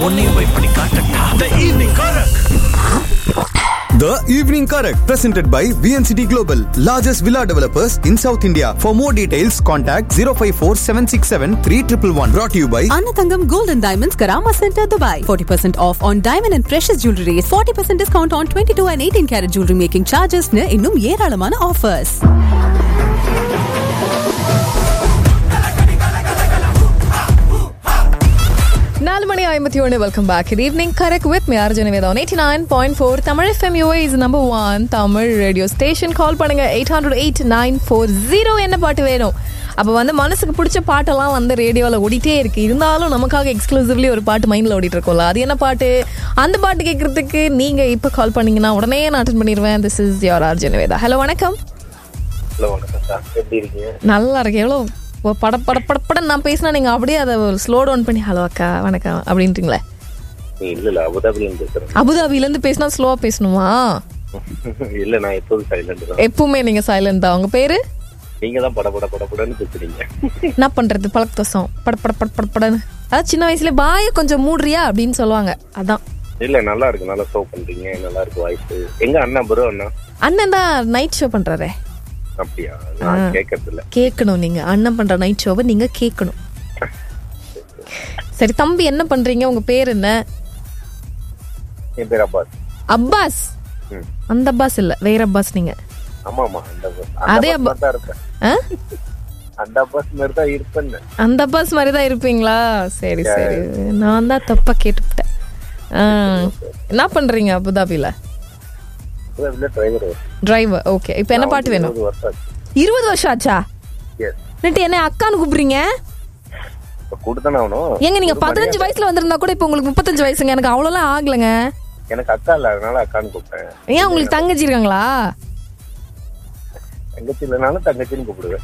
உன்னையும் போய் பண்ணி காட்டட்டா the evening correct The Evening Correct, presented by VNCT Global, largest villa developers in South India. For more details, contact 054 767 3111. Brought to you by Anatangam Gold and Diamonds Karama Center, Dubai. 40% off on diamond and precious jewelry. 40% discount on 22 and 18 karat jewelry making charges. னு இன்னும் ஏராளமான offers. நாலு மணி ஐம்பத்தி ஒன்று welcome back இது evening correct with me Arjuna Vedam eighty nine point four Tamil FM UAE's number one Tamil radio station call பண்ணுங்க eight hundred eight nine four zero என்ன பாட்டு வேணும் அப்போ வந்து மனசுக்கு பிடிச்ச பாட்டெல்லாம் வந்து ரேடியோவில் ஓடிட்டே இருக்கு இருந்தாலும் நமக்காக எக்ஸ்க்ளூசிவ்லி ஒரு பாட்டு மைண்டில் ஓடிட்டு இருக்கோம்ல அது என்ன பாட்டு அந்த பாட்டு கேட்கறதுக்கு நீங்கள் இப்போ கால் பண்ணீங்கன்னா உடனே நான் அட்டன் பண்ணிடுவேன் this is your Arjuna Vedha hello வணக்கம் ஹலோ வணக்கம் சார் எப்படி இருக்கீங்க நல்லா இருக்கு எவ்வளோ ஒரு பட பட படப்பட நான் பேசினா நீங்கள் அப்படியே அதை ஸ்லோ டவுன் பண்ணி ஹலோ அக்கா வணக்கம் அப்படின்றீங்களே நீ இல்ல இல்ல அபுதாபில பேசுறேன் அபுதாபிலேருந்து பேசினா ஸ்லோவாக பேசணுமா இல்ல நான் எப்போதும் சைலண்ட் தான் எப்பவுமே நீங்க சைலண்ட் தான் உங்க பேரு நீங்க தான் பட பட பட படன்னு பேசுறீங்க என்ன பண்றது பழக்கத்தோசம் பட பட பட பட படன்னு அதாவது சின்ன வயசுல பாய கொஞ்சம் மூடுறியா அப்படின்னு சொல்லுவாங்க அதான் இல்ல நல்லா இருக்கு நல்லா ஷோ பண்றீங்க நல்லா இருக்கு வாய்ஸ் எங்க அண்ணா ப்ரோ அண்ணா அண்ணன் தான் நைட் ஷோ பண்றாரே அப்படியா நான் கேட்கறது இல்ல கேட்கணும் நீங்க அண்ணன் பண்ற நைட் ஷோவை நீங்க கேட்கணும் சரி தம்பி என்ன பண்றீங்க உங்க பேர் என்ன என் பேர் அப்பாஸ் அப்பாஸ் ம். அந்த அப்பாஸ் இல்ல வேற அப்பாஸ் நீங்க ஆமா ஆமா அந்த bus. அதே அந்த அப்பா- bus தான் இருப்பேன் ஆ? அந்த பஸ் மாதிரி தான் இருப்பேன் அந்த அப்பாஸ் மாதிரி தான் இருப்பீங்களா சரி சரி நான் தான் தப்பா கேட்டுவிட்டேன் ஆ, என்ன பண்றீங்க அபுதாபில அபுதாபில டிரைவர் டிரைவர் ஓகே இப்போ என்ன பாட்டு வேணும் இருபது வருஷம் ஆச்சு இருபது வருஷம் ஆச்சா எஸ் நட்டு என்ன அக்கான்னு கூப்பிடுறீங்க இப்ப கொடுத்தானே ஆகணும் ஏங்க நீங்க ஒரு பதினஞ்சு மரியாதை. வயசுல வந்திருந்தா கூட இப்போ உங்களுக்கு முப்பத்தஞ்சு வயசுங்க எனக்கு அவ்வளோலாம் ஆகலைங்க எனக்கு அக்கா இல்ல அதனால அக்கான்னு கூப்பிட்டேன் ஏன் உங்களுக்கு தங்கச்சி இருக்காங்களா தங்கச்சி இல்லைனாலும் தங்கச்சின்னு கூப்பிடுவேன்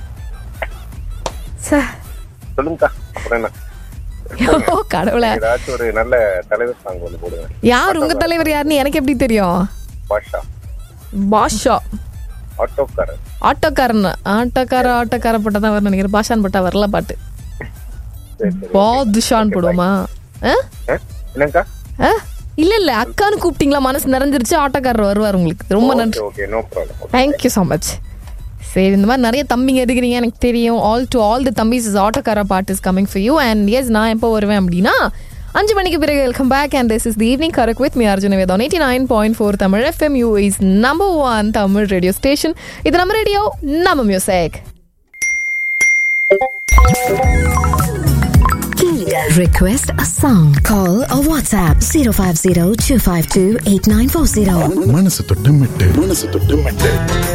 சே. சொல்லுங்கக்கா அப்புறம் என்ன ஐயோ, கடவுளே ஏதாச்சும் ஒரு நல்ல தலைவர் சாங் வந்து போடுவேன் யார் உங்க தலைவர் யாருன்னு எனக்கு எப்படி தெரியும் பாஷா பாஷா ஆட்டோக்காரர் ஆட்டோக்காரன் ஆட்டோக்கார ஆட்டோக்கார போட்டா தான் வரணும் நினைக்கிறேன் பாஷான் போட்டா வரல பாட்டு சரி சரி பாதுஷான் போடுவோமா ஆ? ஆ? என்னங்கக்கா ஆ? இல்ல இல்ல அக்கான்னு கூப்பிட்டீங்களா மனசு நிறைஞ்சிருச்சு ஆட்டோக்காரர் வருவார் உங்களுக்கு ரொம்ப நன்றி okay no problem thank you so much சரி இந்த மாதிரி நிறைய தம்பிங்க இருக்கிறீங்க எனக்கு தெரியும் ஆல் டு ஆல் தி தம்பிஸ் இஸ் ஆட்டோக்கார part is coming for you and yes நான் எப்போ வருவேன் அப்படின்னா அஞ்சு மணிக்கு பிறகு welcome back and this is the evening correct with me Arjuna Vedam eighty nine point four Tamil FM UAE's number one Tamil radio station இது நம்ம ரேடியோ நம்ம music Request a song. Call or WhatsApp 050 252 8940. மனசு தொட்டு மெட்டு மனசு தொட்டு மெட்டு